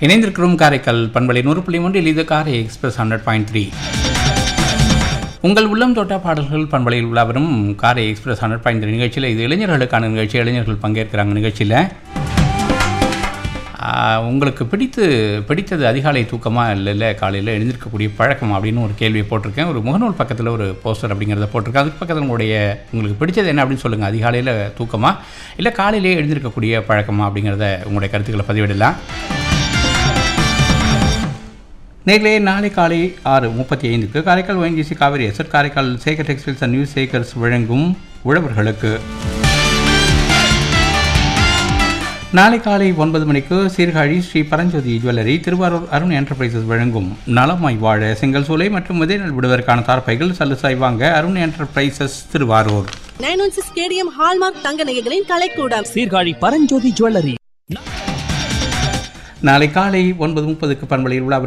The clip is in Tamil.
இணைந்திருக்கிறோம் காரைக்கால் பண்பலை நூறு புள்ளி ஒன்றில் இது காரை எக்ஸ்பிரஸ் ஹண்ட்ரட் பாயிண்ட் த்ரீ உங்கள் உள்ளம் தொட்ட பாடல்கள் பண்பலையில் உலா வரும் காரை எக்ஸ்பிரஸ் ஹண்ட்ரட் பாயிண்ட் த்ரீ நிகழ்ச்சியில் இது இளைஞர்களுக்கான நிகழ்ச்சி இளைஞர்கள் பங்கேற்கிறாங்க நிகழ்ச்சியில் ஆஹ், உங்களுக்கு பிடித்து பிடித்தது அதிகாலை தூக்கமா இல்லை இல்லை காலையில் எழுந்திருக்கக்கூடிய பழக்கம் அப்படின்னு ஒரு கேள்வியை போட்டிருக்கேன் ஒரு முகநூல் பக்கத்தில் ஒரு போஸ்டர் அப்படிங்கிறத போட்டிருக்கேன் அதுக்கு பக்கத்தில் உங்களுடைய உங்களுக்கு பிடிச்சது என்ன அப்படின்னு சொல்லுங்கள் அதிகாலையில் தூக்கமா இல்லை காலையிலே எழுந்திருக்கக்கூடிய பழக்கமா அப்படிங்கிறத உங்களுடைய கருத்துக்களை பதிவிடலாம் நேர்களே நாளை காலை ஆறு முப்பத்தி ஐந்துக்கு காரைக்கால் ONGC காவிரி எஸ்எட் Karaikal Sekar textiles and new Sekars வழங்கும் உழவர்களுக்கு நாளை காலை ஒன்பது மணிக்கு சீர்காழி ஸ்ரீ பரஞ்சோதி ஜுவல்லரி திருவாரூர் அருண் என்டர்பிரைசஸ் வழங்கும் நலமாய் வாழ செங்கல் சூளை மற்றும் விதைநெல் விடுவதற்கான தார்ப்பைகள் சல்லுசாய் வாங்க Arun enterprises Thiruvarur nine one six KDM hallmark தங்க நகைகளின் கலைக்கூடம் சீர்காழி பரஞ்சோதி ஜுவல்லரி நாளை காலை ஒன்பது முப்பதுக்கு பண்பலையில் உலா